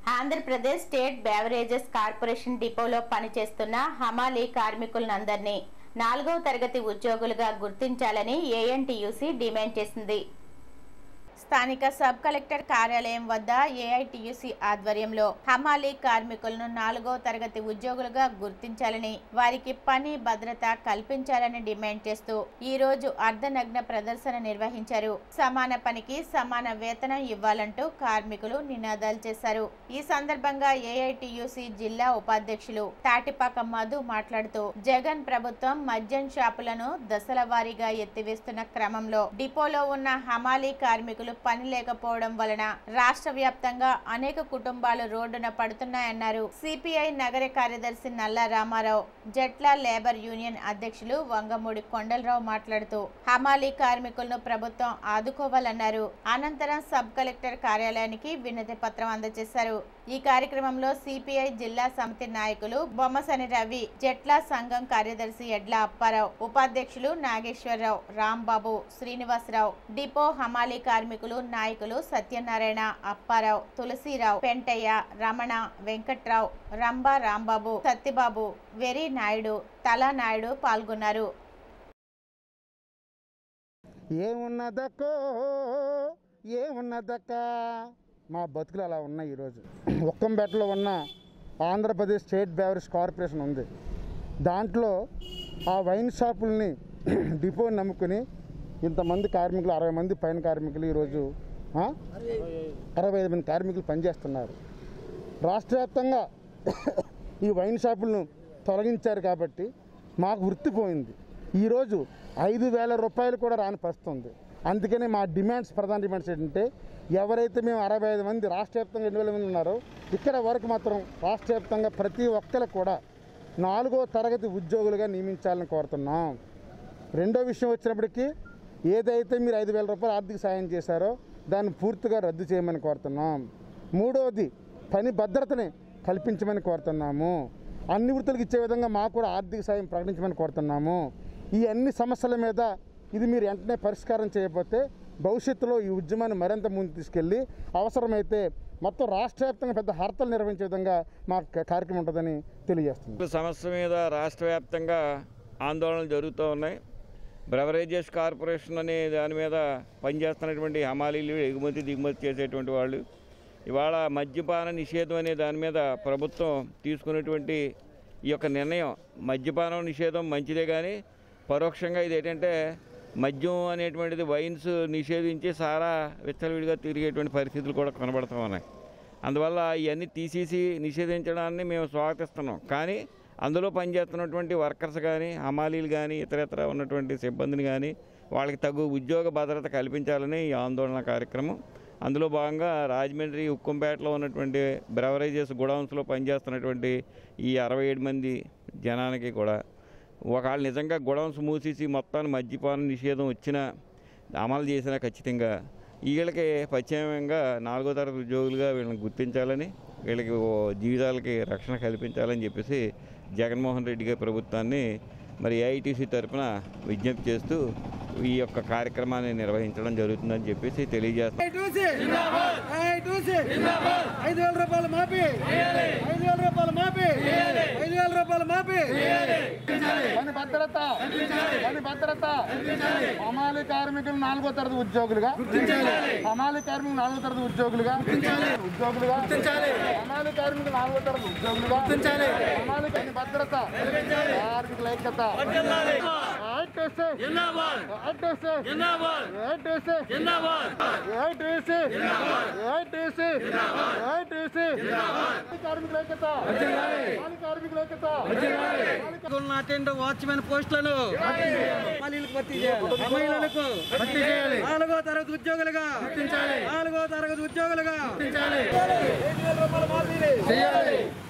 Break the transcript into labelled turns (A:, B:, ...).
A: Andhra Pradesh state beverages corporation డిపోలో పనిచేస్తున్న హమాలీ కార్మికులందరినీ నాలుగవ తరగతి ఉద్యోగులుగా గుర్తించాలని ఏఎన్టీయూసీ డిమాండ్ చేసింది స్థానిక సబ్ కలెక్టర్ కార్యాలయం వద్ద ఏఐటియుసి ఆధ్వర్యంలో హమాలీ కార్మికులను నాలుగో తరగతి ఉద్యోగులుగా గుర్తించాలని వారికి పని భద్రత కల్పించాలని డిమాండ్ చేస్తూ ఈ రోజు అర్ధనగ్న ప్రదర్శన నిర్వహించారు సమాన పనికి సమాన వేతనం ఇవ్వాలంటూ కార్మికులు నినాదాలు చేశారు ఈ సందర్భంగా ఏఐటియుసి జిల్లా ఉపాధ్యక్షులు తాటిపాక మధు మాట్లాడుతూ జగన్ ప్రభుత్వం మద్యం షాపులను దశల వారీగా ఎత్తివేస్తున్న క్రమంలో డిపోలో ఉన్న హమాలీ కార్మికులు పని లేకపోవడం వలన రాష్ట్ర వ్యాప్తంగా అనేక కుటుంబాలు రోడ్డున పడుతున్నాయన్నారు సిపిఐ నగర కార్యదర్శి నల్ల రామారావు జట్ల లేబర్ యూనియన్ అధ్యక్షులు వంగమూడి కొండలరావు మాట్లాడుతూ హమాలీ కార్మికులను ప్రభుత్వం ఆదుకోవాలన్నారు అనంతరం సబ్ కలెక్టర్ కార్యాలయానికి వినతి పత్రం అందజేశారు ఈ కార్యక్రమంలో సిపిఐ జిల్లా సమితి నాయకులు బొమ్మసని రవి జట్ల సంఘం కార్యదర్శి ఎడ్ల అప్పారావు ఉపాధ్యక్షులు నాగేశ్వరరావు రాంబాబు శ్రీనివాసరావు డిపో హమాలీ కార్మికులు నాయకులు సత్యనారాయణ అప్పారావు తులసిరావు పెంటయ్య రమణ వెంకట్రావు రంభా రాంబాబు సత్యబాబు వెరి నాయుడు తలా నాయుడు పాల్గొన్నారు
B: ఏమున్నదక్కో ఏమున్నదక్క మా బతుకులు అలా ఉన్నాయి ఈరోజు ఒక్కంపేటలో ఉన్న ఆంధ్రప్రదేశ్ స్టేట్ బేవరేజ్ కార్పొరేషన్ ఉంది దాంట్లో ఆ వైన్ షాపుల్ని డిపోని నమ్ముకుని ఇంతమంది కార్మికులు అరవై మంది పైన కార్మికులు ఈరోజు ఆ? అరవై ఐదు మంది కార్మికులు పనిచేస్తున్నారు రాష్ట్ర వ్యాప్తంగా ఈ వైన్ షాపులను తొలగించారు కాబట్టి మాకు వృత్తి పోయింది ఈరోజు ఐదు వేల రూపాయలు కూడా రాని పరిస్థితి ఉంది అందుకని మా డిమాండ్స్ ప్రధాన డిమాండ్స్ ఏంటంటే ఎవరైతే మేము అరవై ఐదు మంది రాష్ట్ర వ్యాప్తంగా రెండు వేల మంది ఉన్నారో ఇక్కడ వరకు మాత్రం రాష్ట్ర వ్యాప్తంగా ప్రతి ఒక్కరికి కూడా నాలుగో తరగతి ఉద్యోగులుగా నియమించాలని కోరుతున్నాం రెండో విషయం వచ్చినప్పటికీ ఏదైతే మీరు ఐదు వేల రూపాయలు ఆర్థిక సాయం చేశారో దాన్ని పూర్తిగా రద్దు చేయమని కోరుతున్నాం మూడవది పని భద్రతని కల్పించమని కోరుతున్నాము అన్ని వృత్తులకు ఇచ్చే విధంగా మాకు కూడా ఆర్థిక సాయం ప్రకటించమని కోరుతున్నాము ఈ అన్ని సమస్యల మీద ఇది మీరు వెంటనే పరిష్కారం చేయకపోతే భవిష్యత్తులో ఈ ఉద్యమాన్ని మరింత ముందు తీసుకెళ్ళి అవసరమైతే మొత్తం రాష్ట్ర వ్యాప్తంగా పెద్ద హర్తలు నిర్వహించే విధంగా మా కార్యక్రమం ఉంటుందని తెలియజేస్తుంది
C: సమస్య మీద రాష్ట్ర వ్యాప్తంగా ఆందోళనలు జరుగుతూ ఉన్నాయి బ్రెవరేజెస్ కార్పొరేషన్ అనే దాని మీద పనిచేస్తున్నటువంటి హమాలీలు ఎగుమతి దిగుమతి చేసేటువంటి వాళ్ళు ఇవాళ మద్యపాన నిషేధం అనే దాని మీద ప్రభుత్వం తీసుకున్నటువంటి ఈ యొక్క నిర్ణయం మద్యపానం నిషేధం మంచిదే కానీ పరోక్షంగా ఇది ఏంటంటే మద్యం అనేటువంటిది వైన్స్ నిషేధించి సారా విచ్చలవిడిగా తిరిగేటువంటి పరిస్థితులు కూడా కనబడుతూ ఉన్నాయి అందువల్ల ఇవన్నీ తీసేసి నిషేధించడాన్ని మేము స్వాగతిస్తున్నాం కానీ అందులో పనిచేస్తున్నటువంటి వర్కర్స్ కానీ హమాలీలు కానీ ఇతరత్ర ఉన్నటువంటి సిబ్బందిని కానీ వాళ్ళకి తగు ఉద్యోగ భద్రత కల్పించాలని ఈ ఆందోళన కార్యక్రమం అందులో భాగంగా రాజమండ్రి ఉక్కంపేటలో ఉన్నటువంటి బ్రెవరేజెస్ గుడౌన్స్లో పనిచేస్తున్నటువంటి ఈ అరవై ఏడు మంది జనానికి కూడా ఒకవేళ నిజంగా గుడౌన్స్ మూసేసి మొత్తాన్ని మద్యపాన నిషేధం వచ్చినా అమలు చేసినా ఖచ్చితంగా వీళ్ళకి ప్రత్యేకంగా నాలుగో తరగతి ఉద్యోగులుగా వీళ్ళని గుర్తించాలని వీళ్ళకి ఓ జీవితాలకి రక్షణ కల్పించాలని చెప్పేసి జగన్మోహన్ రెడ్డి గారి ప్రభుత్వాన్ని మరి ఏఐటీసీ తరఫున విజ్ఞప్తి చేస్తూ ఈ యొక్క కార్యక్రమాన్ని నిర్వహించడం జరుగుతుందని చెప్పేసి తెలియజేస్తాం
D: ఐటూసి ఐటూసి ఐదు వేల రూపాయలు మాపి ఐదు వేల రూపాయలు మాపి ఐదు వేల రూపాయలు మాపి
B: పని భద్రత పని భద్రత హమాలి కార్మికులు నాలుగో తరగతి ఉద్యోగులుగా హమాలి కార్మికులు నాలుగో తరగతి ఉద్యోగులుగా ఉద్యోగులుగా హమాలి కార్మికులు నాలుగో తరగతి ఉద్యోగులుగా హమాలి పని భద్రత కార్మికుల ఐక్యత ITC ITC ITC ITC ITC ITC కార్మికుల ఐక్యత హమాలి కార్మికుల ఐక్యత
D: అటెండ్ వాచ్మెన్ పోస్టులను మహిళలకు భర్తీ చేయాలి మహిళలకు భర్తీ చేయాలి నాలుగో తరగతి ఉద్యోగులుగా నాలుగో తరగతి ఉద్యోగులుగా ఐదు వేల రూపాయలు మాఫీ చేయాలి